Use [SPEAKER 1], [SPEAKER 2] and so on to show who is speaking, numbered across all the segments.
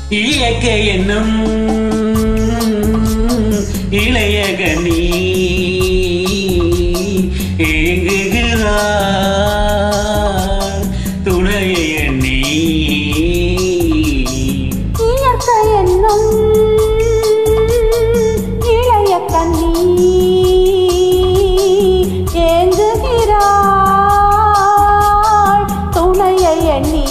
[SPEAKER 1] இயற்கை என்னும் இளையகனி ஏங்குகிறார் துணையை எண்ணி
[SPEAKER 2] இயற்கை என்னும் இளைய கண்ணி ஏங்குகிறாள் துணையை எண்ணி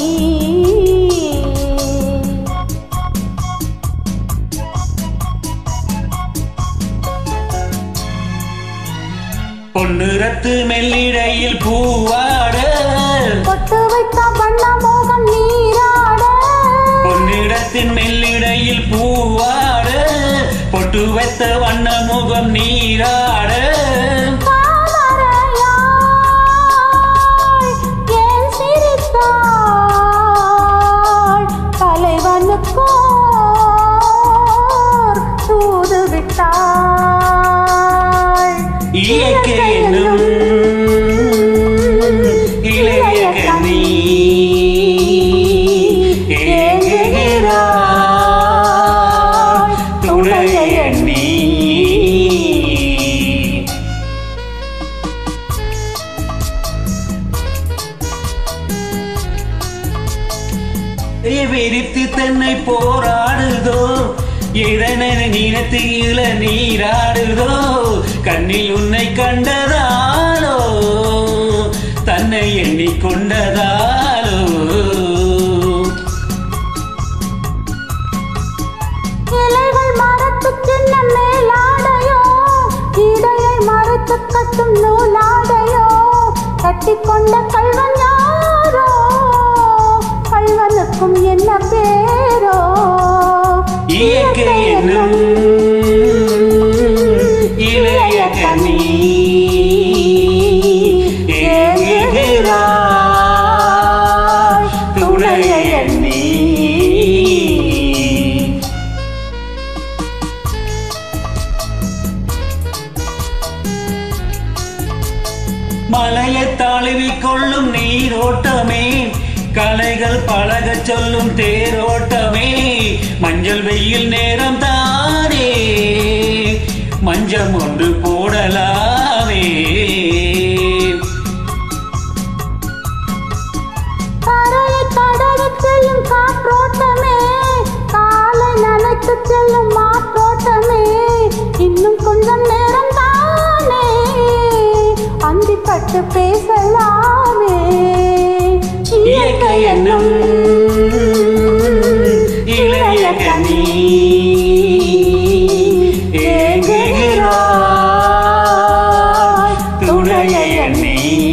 [SPEAKER 1] பொன்னிறத்து மெல்லிடையில் பூவாட
[SPEAKER 2] பொட்டு வைத்த வண்ண மோகம் நீராட
[SPEAKER 1] பொன்னிடத்தின் மெல்லிடையில் பூவாட பொட்டு வைத்த வண்ண முகம் நீராட
[SPEAKER 2] தாமரையாய் ஏன் சிரித்தாள்? தலைவனுக்கோர் தூது விட்டாள்
[SPEAKER 1] இயற்கை என்னும் இளைய கண்ணி ஏங்குகிறாள் துணையை எண்ணி விரித்து தன்னை போராடுதோ இளநன நீனத்து இள நீராடுதோ கண்ணில் உன்னை கண்டதாலோ தன்னை எண்ணிக்கொண்டதாலோ
[SPEAKER 2] இலைகள் மரத்துச் சின்ன மேலாடையோ இடையை மரத்துக் கட்டும் நூலாடையோ கட்டிக்கொண்ட கள்வன் யாரோ கள்வனுக்கும் என்ன பேரோ
[SPEAKER 1] இயற்கை என்னும் இளைய கனி ஏங்குகிறாள் துணையை எண்ணி மலையை தழுவி கொள்ளும் நீரோட்டமே கலைகள் பழகச் சொல்லும் தேரோட்டமே மஞ்சள் வெயில் நேரம் தானே மஞ்சம் ஒன்று போடலாமே
[SPEAKER 2] கரையை கடலில் செல்லும் காற்றோட்டமே காலை நனைத்து செல்லும் மாற்றோட்டமே இன்னும் கொஞ்சம் நேரம் தானே அந்திப்பட்டு பேசலாமே
[SPEAKER 1] இயற்கை என்னும் இளைய கனி ஏங்குகிறாள் துணையை எண்ணி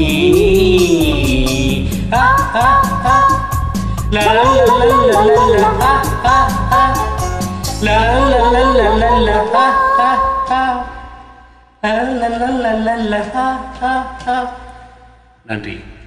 [SPEAKER 1] ஆ, ஆ, ஆ. லா, லா, லா, லா, லா, லா, லா, ஆ, ஆ, ஆ. லா, லா, லா, லா, லா, லா, ஆ, ஆ, ஆ. லா, லா, லா, லா, லா, லா, ஆ, ஆ, ஆ. நன்றி